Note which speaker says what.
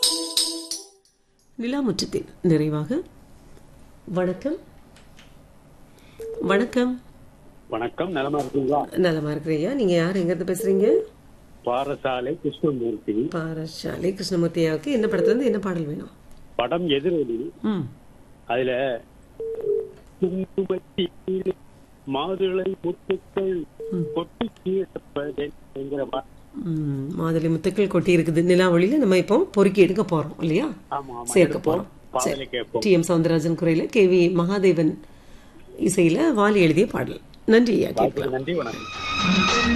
Speaker 1: நிலாமுற்றத்தின் நிறைவாக வணக்கம் வணக்கம்
Speaker 2: வணக்கம் நலமா இருக்கீங்களா
Speaker 1: நலமா இருக்கிறையா நீங்க யார் எங்கிருந்து பேசுறீங்க
Speaker 2: பாரசாலை கிருஷ்ணமூர்த்தி
Speaker 1: பாரசாலை கிருஷ்ணமூர்த்தியாவுக்கு என்ன படத்துல இருந்து என்ன பாடல் வேணும்
Speaker 2: படம் எதிரொலி
Speaker 1: ம்
Speaker 2: அதுல குங்குமத்தீயிலே மாதுளை முத்துக்கள் கொட்டி கீழப்பதெங்கிற பா-
Speaker 1: ம், மாதுளை முத்துக்கள் கொட்டி இருக்குது நிலாவொளியில நம்ம இப்போ பொறுக்கி எடுக்க போறோம் இல்லையா
Speaker 2: ஆமா ஆமா
Speaker 1: சேர்க்க
Speaker 2: எடுப்போம்.
Speaker 1: போறோம்
Speaker 2: பாடலை கேட்போம்
Speaker 1: டி எம் சவுந்தரராஜன் குறையில கே வி மகாதேவன் இசையில வாலி எழுதிய பாடல் நன்றி ஐயா கேட்கலாம்
Speaker 2: நன்றி வணக்கம்